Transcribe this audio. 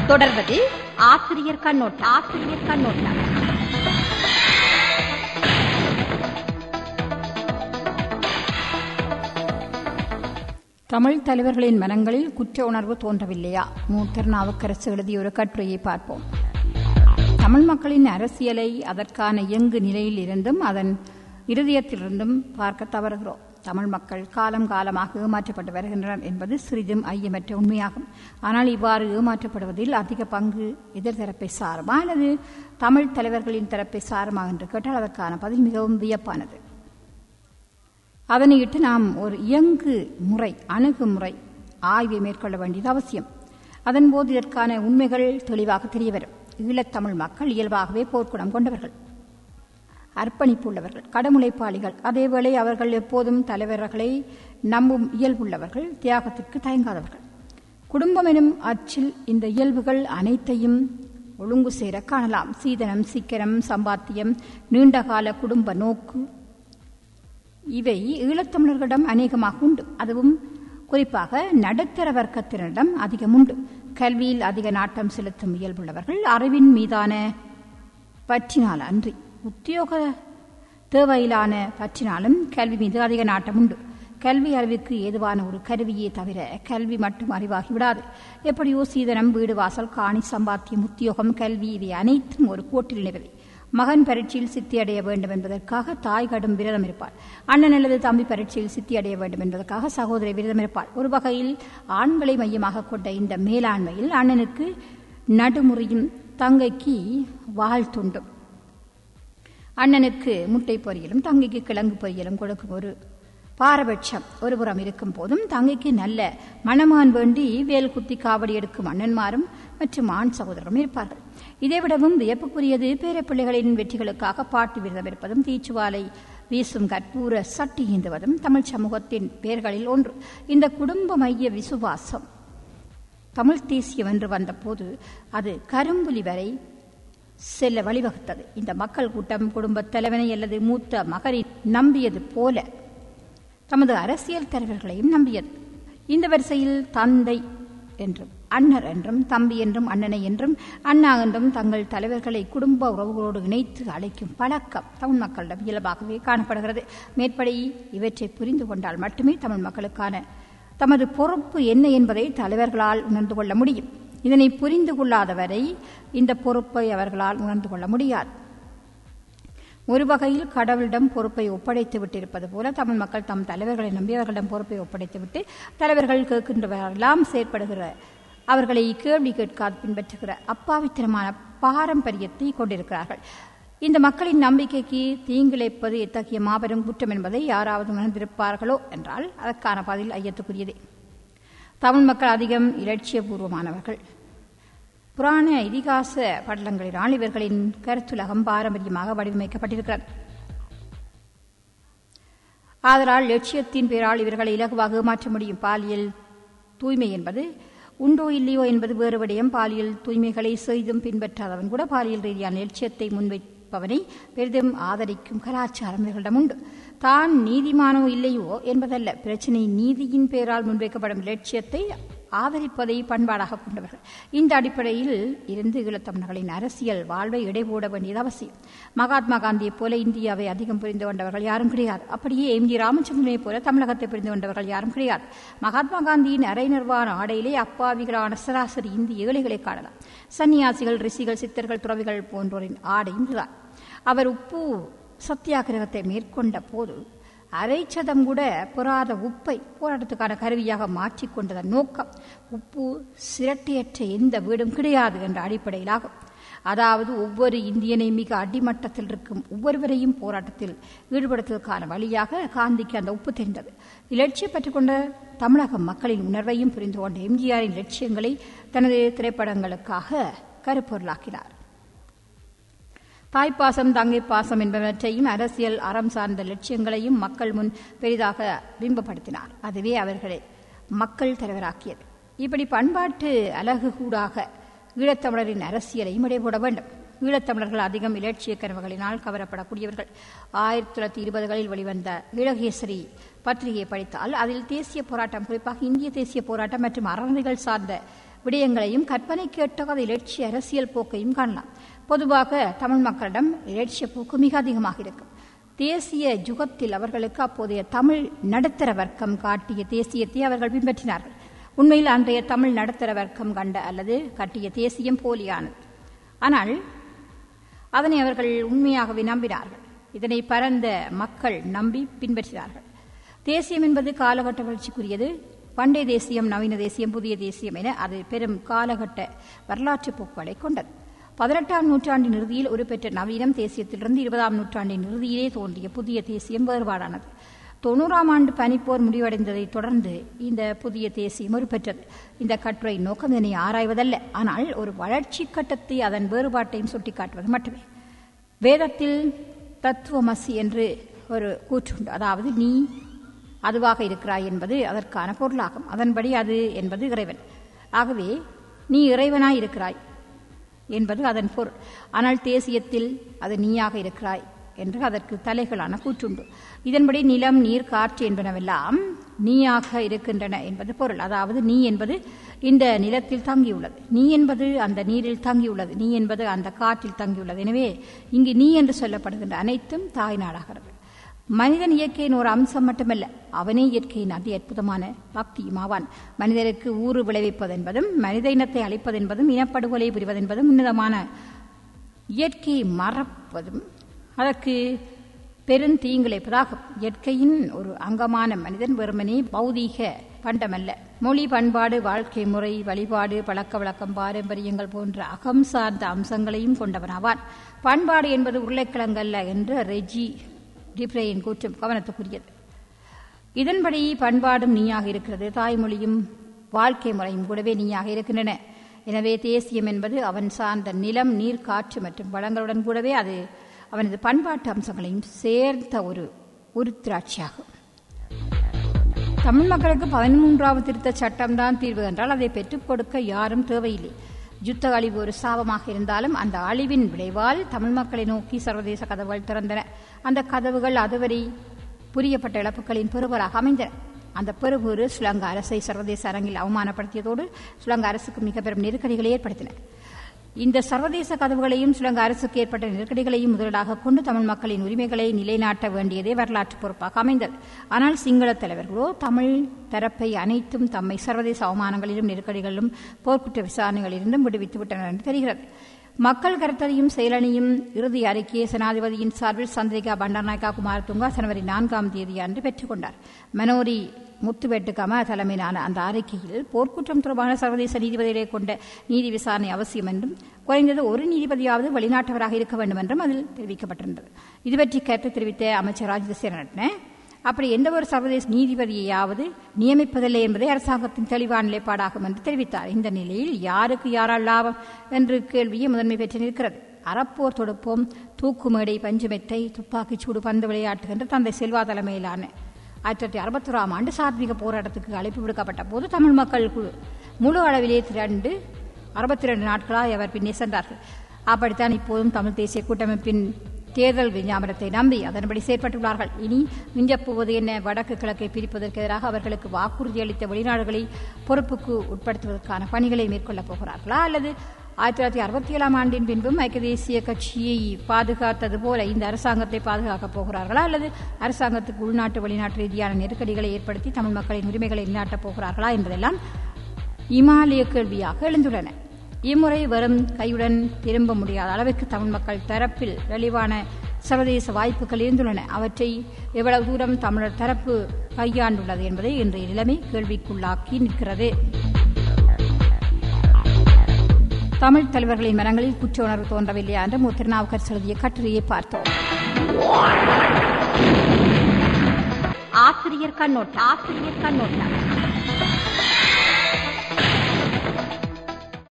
தொடர்வது ஆசிரியர் கண்ணோட்டம் ஆசிரியர் கண்ணோட்டம் தமிழ் தலைவர்களின் மனங்களில் குற்ற உணர்வு தோன்றவில்லையா மு திருநாவுக்கரசு எழுதிய ஒரு கட்டுரையை பார்ப்போம் தமிழ் மக்களின் அரசியலை அதற்கான இயங்கு நிலையில் இருந்தும் அதன் இருதயத்திலிருந்தும் பார்க்க தவறுகிறோம் தமிழ் மக்கள் காலம் காலமாக ஏமாற்றப்பட்டு வருகின்றனர் என்பது சிறிதும் ஐயமற்ற உண்மையாகும் ஆனால் இவ்வாறு ஏமாற்றப்படுவதில் அதிக பங்கு எதிர்தரப்பை சாருமா அல்லது தமிழ் தலைவர்களின் தரப்பை சாருமா என்று கேட்டால் அதற்கான பதில் மிகவும் வியப்பானது அதனையிட்டு நாம் ஒரு இயங்கு முறை அணுகுமுறை ஆய்வை மேற்கொள்ள வேண்டியது அவசியம் அதன்போது இதற்கான உண்மைகள் தெளிவாக தெரியவரும் ஈழத்தமிழ் மக்கள் இயல்பாகவே போர்க்குணம் கொண்டவர்கள் அர்ப்பணிப்புள்ளவர்கள் கடமுளைப்பாளிகள் அதேவேளை அவர்கள் எப்போதும் தலைவர்களை நம்பும் இயல்புள்ளவர்கள் தியாகத்திற்கு தயங்காதவர்கள் குடும்பம் எனும் அச்சில் இந்த இயல்புகள் அனைத்தையும் ஒழுங்கு சேர காணலாம் சீதனம் சீக்கிரம் சம்பாத்தியம் நீண்டகால குடும்ப நோக்கு இவை ஈழத்தமிழர்களிடம் அநேகமாக உண்டு அதுவும் குறிப்பாக நடுத்தர வர்க்கத்தினரிடம் அதிகம் உண்டு கல்வியில் அதிக நாட்டம் செலுத்தும் இயல்புள்ளவர்கள் அறிவின் மீதான பற்றினால் அன்றி உத்தியோக தேவையிலான பற்றினாலும் கல்வி மீது அதிக நாட்டம் உண்டு கல்வி அறிவுக்கு ஏதுவான ஒரு கருவியே தவிர கல்வி மட்டும் அறிவாகிவிடாது எப்படியோ சீதனம் வீடு வாசல் காணி சம்பாத்தியம் உத்தியோகம் கல்வி இவை அனைத்தும் ஒரு கோட்டில் நினைவதை மகன் பரீட்சையில் சித்தி அடைய வேண்டும் என்பதற்காக தாய் கடும் விரதம் இருப்பாள் அண்ணன் அல்லது தம்பி பரீட்சையில் சித்தி அடைய வேண்டும் என்பதற்காக சகோதரி விரதம் இருப்பாள் ஒரு வகையில் ஆண்களை மையமாக கொண்ட இந்த மேலாண்மையில் அண்ணனுக்கு நடுமுறையும் தங்கைக்கு வாழ் துண்டும் அண்ணனுக்கு முட்டை பொரியலும் தங்கைக்கு கிழங்கு பொரியலும் கொடுக்கும் ஒரு பாரபட்சம் ஒருபுறம் இருக்கும் போதும் தங்கைக்கு நல்ல மணமான் வேண்டி வேல் குத்தி காவடி எடுக்கும் அண்ணன்மாரும் மற்றும் ஆண் சகோதரரும் இருப்பார்கள் இதைவிடவும் வியப்புக்குரியது பேரப்பிள்ளைகளின் வெற்றிகளுக்காக பாட்டு விரதம் இருப்பதும் தீச்சுவாலை வீசும் கற்பூர சட்டி ஏந்துவதும் தமிழ் சமூகத்தின் பெயர்களில் ஒன்று இந்த குடும்ப மைய விசுவாசம் தமிழ் தேசியம் என்று வந்தபோது அது கரும்புலி வரை செல்ல வழிவகுத்தது இந்த மக்கள் கூட்டம் குடும்ப தலைவனை அல்லது மூத்த மகனை நம்பியது போல தமது அரசியல் தலைவர்களையும் நம்பியது இந்த வரிசையில் தந்தை என்றும் அண்ணர் என்றும் தம்பி என்றும் அண்ணனை என்றும் அண்ணா என்றும் தங்கள் தலைவர்களை குடும்ப உறவுகளோடு இணைத்து அழைக்கும் பழக்கம் தமிழ் மக்களிடம் இயல்பாகவே காணப்படுகிறது மேற்படி இவற்றை புரிந்து கொண்டால் மட்டுமே தமிழ் மக்களுக்கான தமது பொறுப்பு என்ன என்பதை தலைவர்களால் உணர்ந்து கொள்ள முடியும் இதனை புரிந்து கொள்ளாதவரை இந்த பொறுப்பை அவர்களால் உணர்ந்து கொள்ள முடியாது ஒரு வகையில் கடவுளிடம் பொறுப்பை ஒப்படைத்து விட்டிருப்பது போல தமிழ் மக்கள் தம் தலைவர்களை நம்பி அவர்களிடம் பொறுப்பை ஒப்படைத்துவிட்டு தலைவர்கள் கேட்கின்றவரெல்லாம் செயற்படுகிற அவர்களை கேள்வி கேட்காது பின்பற்றுகிற அப்பாவித்தனமான பாரம்பரியத்தை கொண்டிருக்கிறார்கள் இந்த மக்களின் நம்பிக்கைக்கு தீங்கிழைப்பது எத்தகைய மாபெரும் குற்றம் என்பதை யாராவது உணர்ந்திருப்பார்களோ என்றால் அதற்கான பதில் ஐயத்துக்குரியதே தமிழ் மக்கள் அதிகம் இலட்சியபூர்வமானவர்கள் புராண இதிகாச படலங்களினால் இவர்களின் கருத்துலகம் பாரம்பரியமாக வடிவமைக்கப்பட்டிருக்கிறது ஆதலால் லட்சியத்தின் பேரால் இவர்களை இலகுவாக மாற்ற முடியும் பாலியல் தூய்மை என்பது உண்டோ இல்லையோ என்பது வேறு விடயம் பாலியல் தூய்மைகளை செய்தும் பின்பற்றாதவன் கூட பாலியல் ரீதியான லட்சியத்தை முன்வைப்பவனை பெரிதும் ஆதரிக்கும் கலாச்சாரம் இவர்களிடம் உண்டு தான் நீதிமானோ இல்லையோ என்பதல்ல பிரச்சனை நீதியின் பேரால் முன்வைக்கப்படும் லட்சியத்தை ஆதரிப்பதை பண்பாடாக கொண்டவர்கள் இந்த அடிப்படையில் இருந்து ஈழத்தமிழர்களின் அரசியல் வாழ்வை இடைபோட வேண்டியது அவசியம் மகாத்மா காந்தியைப் போல இந்தியாவை அதிகம் புரிந்து கொண்டவர்கள் யாரும் கிடையாது அப்படியே எம் ஜி ராமச்சந்திரனைப் போல தமிழகத்தை புரிந்து கொண்டவர்கள் யாரும் கிடையாது மகாத்மா காந்தியின் அரை நிர்வாண ஆடையிலே அப்பாவிகளான சராசரி இந்திய ஏழைகளை காணலாம் சன்னியாசிகள் ரிஷிகள் சித்தர்கள் துறவிகள் போன்றோரின் ஆடையும் இதுதான் அவர் உப்பு சத்தியாகிரகத்தை மேற்கொண்ட போது அரைச்சதம் கூட புறாத உப்பை போராட்டத்துக்கான கருவியாக மாற்றிக்கொண்டதன் நோக்கம் உப்பு சிரட்டையற்ற எந்த வீடும் கிடையாது என்ற அடிப்படையிலாகும் அதாவது ஒவ்வொரு இந்தியனை மிக அடிமட்டத்தில் இருக்கும் ஒவ்வொருவரையும் போராட்டத்தில் ஈடுபடுத்துவதற்கான வழியாக காந்திக்கு அந்த உப்பு தெரிந்தது இலட்சியம் பெற்றுக்கொண்ட தமிழக மக்களின் உணர்வையும் புரிந்து கொண்ட எம்ஜிஆரின் லட்சியங்களை தனது திரைப்படங்களுக்காக கருப்பொருளாக்கினார் தாய்ப்பாசம் தங்கை பாசம் என்பவற்றையும் அரசியல் அறம் சார்ந்த லட்சியங்களையும் மக்கள் முன் பெரிதாக பிம்பப்படுத்தினார் அதுவே அவர்களை மக்கள் தலைவராக்கியது இப்படி பண்பாட்டு அழகு கூடாக ஈழத்தமிழரின் அரசியலையும் இடைபோட வேண்டும் ஈழத்தமிழர்கள் அதிகம் இலட்சிய கனவுகளினால் கவரப்படக்கூடியவர்கள் ஆயிரத்தி தொள்ளாயிரத்தி இருபதுகளில் வெளிவந்த ஈழகேசரி பத்திரிகையை படித்தால் அதில் தேசிய போராட்டம் குறிப்பாக இந்திய தேசிய போராட்டம் மற்றும் அறநிலைகள் சார்ந்த விடயங்களையும் கற்பனைக்கு எட்டகாத இலட்சிய அரசியல் போக்கையும் காணலாம் பொதுவாக தமிழ் மக்களிடம் இலட்சிய போக்கு மிக அதிகமாக இருக்கும் தேசிய யுகத்தில் அவர்களுக்கு அப்போதைய தமிழ் நடுத்தர வர்க்கம் காட்டிய தேசியத்தை அவர்கள் பின்பற்றினார்கள் உண்மையில் அன்றைய தமிழ் நடுத்தர வர்க்கம் கண்ட அல்லது கட்டிய தேசியம் போலியானது ஆனால் அதனை அவர்கள் உண்மையாகவே நம்பினார்கள் இதனை பரந்த மக்கள் நம்பி பின்பற்றினார்கள் தேசியம் என்பது காலகட்ட வளர்ச்சிக்குரியது பண்டைய தேசியம் நவீன தேசியம் புதிய தேசியம் என அது பெரும் காலகட்ட வரலாற்று போக்குகளை கொண்டது பதினெட்டாம் நூற்றாண்டின் இறுதியில் உருப்பெற்ற நவீனம் தேசியத்திலிருந்து இருபதாம் நூற்றாண்டின் இறுதியிலே தோன்றிய புதிய தேசியம் வேறுபாடானது தொண்ணூறாம் ஆண்டு பனிப்போர் முடிவடைந்ததைத் தொடர்ந்து இந்த புதிய தேசியம் உருப்பெற்றது இந்த கட்டுரை நோக்கம் இதனை ஆராய்வதல்ல ஆனால் ஒரு வளர்ச்சி கட்டத்தை அதன் வேறுபாட்டையும் சுட்டிக்காட்டுவது மட்டுமே வேதத்தில் தத்துவமசி என்று ஒரு கூற்றுண்டு அதாவது நீ அதுவாக இருக்கிறாய் என்பது அதற்கான பொருளாகும் அதன்படி அது என்பது இறைவன் ஆகவே நீ இறைவனாய் இருக்கிறாய் என்பது அதன் பொருள் ஆனால் தேசியத்தில் அது நீயாக இருக்கிறாய் என்று அதற்கு தலைகளான கூற்றுண்டு இதன்படி நிலம் நீர் காற்று என்பனவெல்லாம் நீயாக இருக்கின்றன என்பது பொருள் அதாவது நீ என்பது இந்த நிலத்தில் தங்கியுள்ளது நீ என்பது அந்த நீரில் தங்கியுள்ளது நீ என்பது அந்த காற்றில் தங்கியுள்ளது எனவே இங்கு நீ என்று சொல்லப்படுகின்ற அனைத்தும் தாய் நாடாகிறது மனிதன் இயற்கையின் ஒரு அம்சம் மட்டுமல்ல அவனே இயற்கையின் அதி அற்புதமான பக்தியும் ஆவான் மனிதருக்கு ஊறு விளைவிப்பதென்பதும் மனித இனத்தை அழிப்பதென்பதும் இனப்படுகொலை புரிவதென்பதும் உன்னதமான இயற்கையை மறப்பதும் அதற்கு பெருந்தீங்கிழைப்பதாகும் இயற்கையின் ஒரு அங்கமான மனிதன் வெறுமனே பௌதீக பண்டமல்ல மொழி பண்பாடு வாழ்க்கை முறை வழிபாடு பழக்க வழக்கம் பாரம்பரியங்கள் போன்ற அகம் சார்ந்த அம்சங்களையும் கொண்டவனாவான் பண்பாடு என்பது உருளைக்கிழங்கல்ல என்று ரெஜி டிப்ரேயின் கூற்றம் கவனத்துக்குரியது இதன்படி பண்பாடும் நீயாக இருக்கிறது தாய்மொழியும் வாழ்க்கை முறையும் கூடவே நீயாக இருக்கின்றன எனவே தேசியம் என்பது அவன் சார்ந்த நிலம் நீர் காற்று மற்றும் வளங்களுடன் கூடவே அது அவனது பண்பாட்டு அம்சங்களையும் சேர்த்த ஒரு உருத்திராட்சியாகும் தமிழ் மக்களுக்கு பதிமூன்றாவது திருத்த சட்டம்தான் தீர்வு என்றால் அதை பெற்றுக் கொடுக்க யாரும் தேவையில்லை யுத்த அழிவு ஒரு சாபமாக இருந்தாலும் அந்த அழிவின் விளைவால் தமிழ் மக்களை நோக்கி சர்வதேச கதவுகள் திறந்தன அந்த கதவுகள் அதுவரை புரியப்பட்ட இழப்புகளின் பெருவராக அமைந்தன அந்த பெருவூறு ஸ்ரீலங்கா அரசை சர்வதேச அரங்கில் அவமானப்படுத்தியதோடு ஸ்ரீலங்கா அரசுக்கு மிக பெரும் நெருக்கடிகளை ஏற்படுத்தின இந்த சர்வதேச கதவுகளையும் ஸ்ரீலங்கா அரசுக்கு ஏற்பட்ட நெருக்கடிகளையும் முதலீடாக கொண்டு தமிழ் மக்களின் உரிமைகளை நிலைநாட்ட வேண்டியதே வரலாற்று பொறுப்பாக அமைந்தது ஆனால் சிங்கள தலைவர்களோ தமிழ் தரப்பை அனைத்தும் தம்மை சர்வதேச அவமானங்களிலும் நெருக்கடிகளிலும் போர்க்குற்ற விசாரணைகளிலிருந்தும் விடுவித்து விட்டனர் என்று தெரிகிறது மக்கள் கருத்ததையும் செயலணியும் இறுதி அறிக்கையை ஜனாதிபதியின் சார்பில் சந்திரிகா பண்டாரநாயக்கா குமாரதுங்கா ஜனவரி நான்காம் தேதி அன்று பெற்றுக்கொண்டார் மனோரி முத்துவெட்டுக்கம தலைமையிலான அந்த அறிக்கையில் போர்க்குற்றம் தொடர்பான சர்வதேச நீதிபதிகளை கொண்ட நீதி விசாரணை அவசியம் என்றும் குறைந்தது ஒரு நீதிபதியாவது வெளிநாட்டவராக இருக்க வேண்டும் என்றும் அதில் தெரிவிக்கப்பட்டிருந்தது இது பற்றி கருத்து தெரிவித்த அமைச்சர் ராஜேந்திர சேரநட்ன அப்படி எந்த ஒரு சர்வதேச நீதிபதியையாவது நியமிப்பதில்லை என்பதே அரசாங்கத்தின் தெளிவான நிலைப்பாடாகும் என்று தெரிவித்தார் இந்த நிலையில் யாருக்கு யாரால் லாபம் என்று கேள்வியே முதன்மை பெற்று நிற்கிறது அறப்போர் தொடுப்போம் தூக்குமேடை பஞ்சுமெத்தை துப்பாக்கிச் சூடு பந்து விளையாட்டுகின்ற தந்தை செல்வா தலைமையிலான ஆயிரத்தி தொள்ளாயிரத்தி அறுபத்தொராம் ஆண்டு சாத்விக போராட்டத்துக்கு அழைப்பு விடுக்கப்பட்ட போது தமிழ் மக்கள் குழு முழு அளவிலே திரண்டு அறுபத்தி ரெண்டு நாட்களாக அவர் பின்னே சென்றார்கள் அப்படித்தான் இப்போதும் தமிழ் தேசிய கூட்டமைப்பின் தேர்தல் விஞ்ஞாபனத்தை நம்பி அதன்படி செயற்பட்டுள்ளார்கள் இனி மிஞ்சப்போவது என்ன வடக்கு கிழக்கை பிரிப்பதற்கு எதிராக அவர்களுக்கு வாக்குறுதி அளித்த வெளிநாடுகளை பொறுப்புக்கு உட்படுத்துவதற்கான பணிகளை மேற்கொள்ளப் போகிறார்களா அல்லது ஆயிரத்தி தொள்ளாயிரத்தி அறுபத்தி ஏழாம் ஆண்டின் பின்பும் ஐக்கிய தேசிய கட்சியை பாதுகாத்தது போல இந்த அரசாங்கத்தை பாதுகாக்கப் போகிறார்களா அல்லது அரசாங்கத்துக்கு உள்நாட்டு வெளிநாட்டு ரீதியான நெருக்கடிகளை ஏற்படுத்தி தமிழ் மக்களின் உரிமைகளை நிலைநாட்டப் போகிறார்களா என்பதெல்லாம் இமாலய கேள்வியாக எழுந்துள்ளன இம்முறை வெறும் கையுடன் திரும்ப முடியாத அளவுக்கு தமிழ் மக்கள் தரப்பில் தெளிவான சர்வதேச வாய்ப்புகள் இருந்துள்ளன அவற்றை எவ்வளவு தூரம் தமிழர் தரப்பு கையாண்டுள்ளது என்பதை இன்றைய நிலைமை கேள்விக்குள்ளாக்கி நிற்கிறது தமிழ் தலைவர்களின் மனங்களில் குற்ற உணர்வு தோன்றவில்லையா என்று மு திருநாவுக்கர் எழுதிய கட்டுரையை பார்த்தோம் ஆசிரியர் கண்ணோட்டம் ஆசிரியர் கண்ணோட்டம்